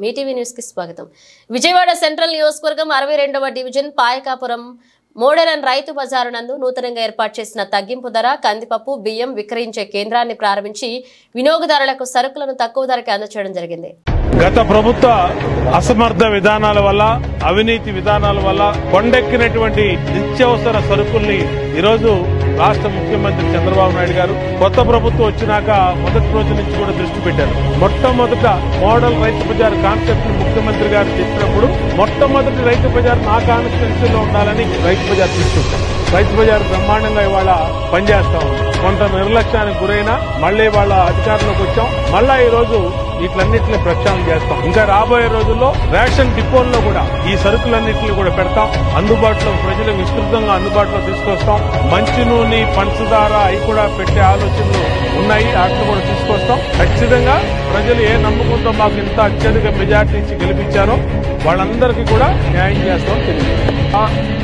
మీ TV news కి స్వాగతం Vijayawada central నియోజకవర్గం అరవై రెండవ డివిజన్ పాయకాపురం మోడరన్ రైతు బజారు నందు నూతనంగా ఏర్పాటు చేసిన తగ్గింపు ధర కందిపప్పు బియ్యం విక్రయించే కేంద్రాన్ని ప్రారంభించి వినియోగదారులకు సరుకులను తక్కువ ధరకి అందచేయడం జరిగింది గత ప్రభుత్వ అసమర్థ విధానాల వల్ల అవినీతి విధానాల వల్ల కొండెక్కినటువంటి నిత్యావసర సరుకుల్ని ఈరోజు రాష్ట్ర ముఖ్యమంత్రి చంద్రబాబు నాయుడు గారు కొత్త ప్రభుత్వం వచ్చినాక మొదటి రోజు నుంచి కూడా దృష్టి పెట్టారు మొట్టమొదట మోడల్ రైతు బజార్ కాన్సెప్ట్ ని ముఖ్యమంత్రి గారు చెప్పినప్పుడు మొట్టమొదటి రైతు బజార్ నా కాన్స్టిట్యున్సీలో ఉండాలని రైతు బజార్ తీసుకొచ్చారు రైతు బజార్ బ్రహ్మాండంగా ఇవాళ పనిచేస్తా ఉంది కొంత నిర్లక్ష్యానికి గురైనా మళ్ళీ వాళ్ళ అధికారంలోకి వచ్చాం మళ్ళా ఈ రోజు వీటిలన్నింటినీ ప్రక్షాళన చేస్తాం ఇంకా రాబోయే రోజుల్లో రేషన్ డిపోల్లో కూడా ఈ సరుకులన్నింటినీ కూడా పెడతాం అందుబాటులో ప్రజలకు విస్తృతంగా అందుబాటులో తీసుకొస్తాం మంచి నూనె పంచదార అవి కూడా పెట్టే ఆలోచనలు ఉన్నాయి వాటిని కూడా తీసుకొస్తాం ఖచ్చితంగా ప్రజలు ఏ నమ్మకంతో మాకు ఇంత అత్యధిక మెజార్టీ ఇచ్చి గెలిపించారో వాళ్ళందరికీ కూడా న్యాయం చేస్తాం తెలియదు